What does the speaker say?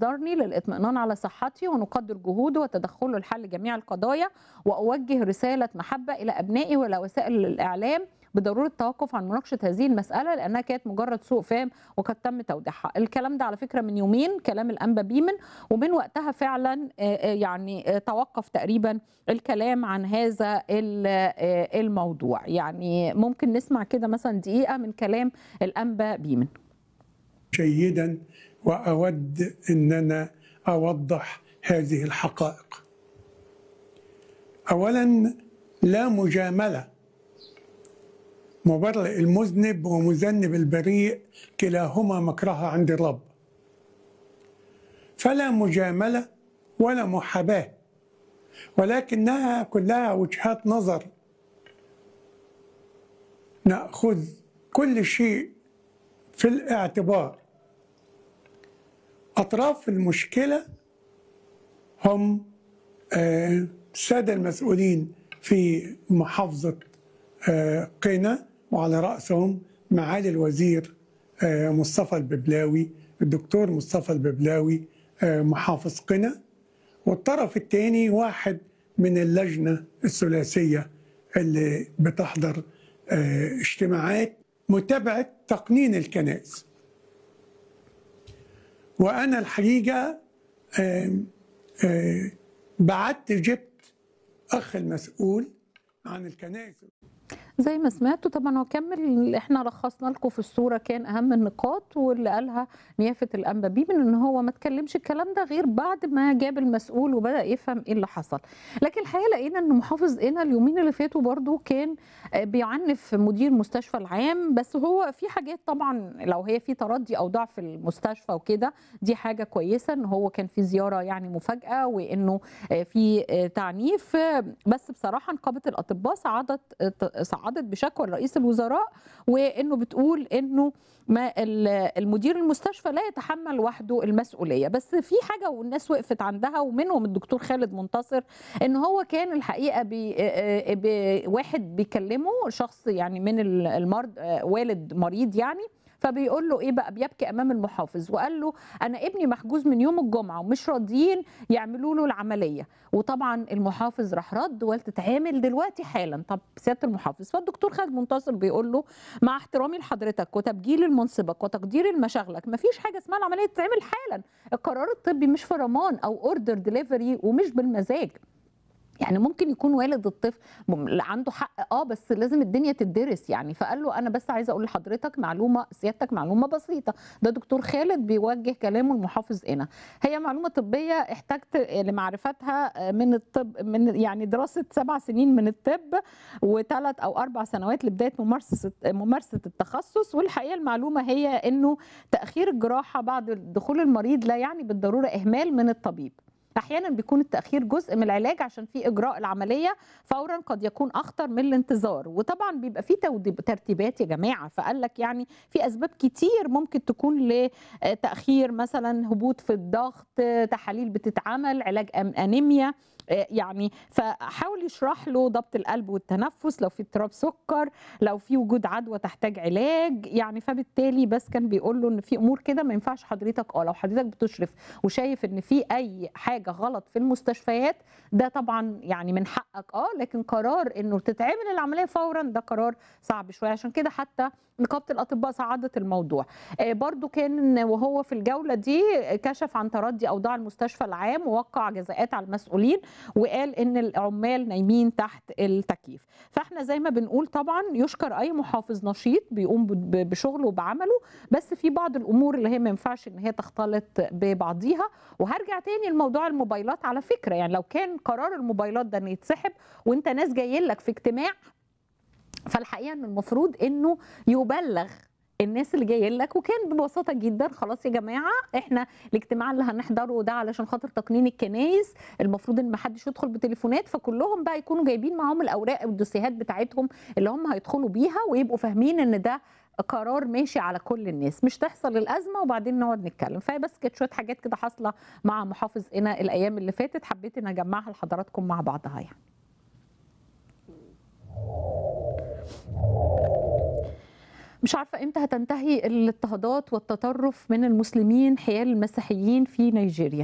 يصدرني للاطمئنان على صحتي ونقدر جهوده وتدخله لحل جميع القضايا واوجه رساله محبه الى ابنائي والى وسائل الاعلام بضروره التوقف عن مناقشه هذه المساله لانها كانت مجرد سوء فهم وقد تم توضيحها الكلام ده على فكره من يومين كلام الانبا بيمن ومن وقتها فعلا يعني توقف تقريبا الكلام عن هذا الموضوع يعني ممكن نسمع كده مثلا دقيقه من كلام الانبا بيمن جيدا واود ان انا اوضح هذه الحقائق اولا لا مجامله مبرئ المذنب ومذنب البريء كلاهما مكره عند الرب فلا مجامله ولا محاباه ولكنها كلها وجهات نظر ناخذ كل شيء في الاعتبار اطراف المشكله هم الساده المسؤولين في محافظه قنا وعلى رأسهم معالي الوزير مصطفى الببلاوي الدكتور مصطفى الببلاوي محافظ قنا والطرف الثاني واحد من اللجنة الثلاثية اللي بتحضر اجتماعات متابعة تقنين الكنائس وأنا الحقيقة بعت جبت أخ المسؤول عن الكنائس زي ما سمعتوا طبعا هو كمل احنا لخصنا لكم في الصوره كان اهم النقاط واللي قالها نيافه الانبا بيمن ان هو ما اتكلمش الكلام ده غير بعد ما جاب المسؤول وبدا يفهم ايه اللي حصل لكن الحقيقه لقينا ان محافظ هنا اليومين اللي فاتوا برضو كان بيعنف مدير المستشفى العام بس هو في حاجات طبعا لو هي في تردي او ضعف في المستشفى وكده دي حاجه كويسه ان هو كان في زياره يعني مفاجاه وانه في تعنيف بس بصراحه نقابه الاطباء صعدت صعدت بشكوى لرئيس الوزراء وانه بتقول انه ما المدير المستشفى لا يتحمل وحده المسؤوليه بس في حاجه والناس وقفت عندها ومنهم الدكتور خالد منتصر ان هو كان الحقيقه بواحد بيكلمه شخص يعني من المرض والد مريض يعني فبيقول له ايه بقى بيبكي امام المحافظ وقال له انا ابني محجوز من يوم الجمعه ومش راضيين يعملوا له العمليه وطبعا المحافظ راح رد وتتعامل دلوقتي حالا طب سياده المحافظ فالدكتور خالد منتصر بيقول له مع احترامي لحضرتك وتبجيل لمنصبك وتقديري لمشاغلك مفيش حاجه اسمها العمليه تتعمل حالا القرار الطبي مش فرمان او اوردر ديليفري ومش بالمزاج يعني ممكن يكون والد الطفل عنده حق اه بس لازم الدنيا تدرس يعني فقال له انا بس عايزه اقول لحضرتك معلومه سيادتك معلومه بسيطه ده دكتور خالد بيوجه كلامه المحافظ هنا هي معلومه طبيه احتجت لمعرفتها من الطب من يعني دراسه سبع سنين من الطب وثلاث او اربع سنوات لبدايه ممارسه ممارسه التخصص والحقيقه المعلومه هي انه تاخير الجراحه بعد دخول المريض لا يعني بالضروره اهمال من الطبيب احيانا بيكون التاخير جزء من العلاج عشان في اجراء العمليه فورا قد يكون اخطر من الانتظار وطبعا بيبقى في ترتيبات يا جماعه فقال لك يعني في اسباب كتير ممكن تكون لتاخير مثلا هبوط في الضغط تحاليل بتتعمل علاج انيميا يعني فحاول يشرح له ضبط القلب والتنفس لو في اضطراب سكر لو في وجود عدوى تحتاج علاج يعني فبالتالي بس كان بيقول له ان في امور كده ما ينفعش حضرتك اه لو حضرتك بتشرف وشايف ان في اي حاجه غلط في المستشفيات ده طبعا يعني من حقك اه لكن قرار انه تتعمل العمليه فورا ده قرار صعب شويه عشان كده حتى نقابه الاطباء صعدت الموضوع آه برضو كان وهو في الجوله دي كشف عن تردي اوضاع المستشفى العام ووقع جزاءات على المسؤولين وقال ان العمال نايمين تحت التكييف فاحنا زي ما بنقول طبعا يشكر اي محافظ نشيط بيقوم بشغله وبعمله بس في بعض الامور اللي هي ما ينفعش ان هي تختلط ببعضيها وهرجع تاني لموضوع الموبايلات على فكره يعني لو كان قرار الموبايلات ده انه يتسحب وانت ناس جايين لك في اجتماع فالحقيقه ان المفروض انه يبلغ الناس اللي جايين لك وكان ببساطه جدا خلاص يا جماعه احنا الاجتماع اللي هنحضره ده علشان خاطر تقنين الكنايس المفروض ان ما حدش يدخل بتليفونات فكلهم بقى يكونوا جايبين معاهم الاوراق والدوسيهات بتاعتهم اللي هم هيدخلوا بيها ويبقوا فاهمين ان ده قرار ماشي على كل الناس مش تحصل الازمه وبعدين نقعد نتكلم فهي بس كانت شويه حاجات كده حاصله مع محافظ هنا الايام اللي فاتت حبيت ان اجمعها لحضراتكم مع بعضها يعني مش عارفه امتى هتنتهي الاضطهادات والتطرف من المسلمين حيال المسيحيين في نيجيريا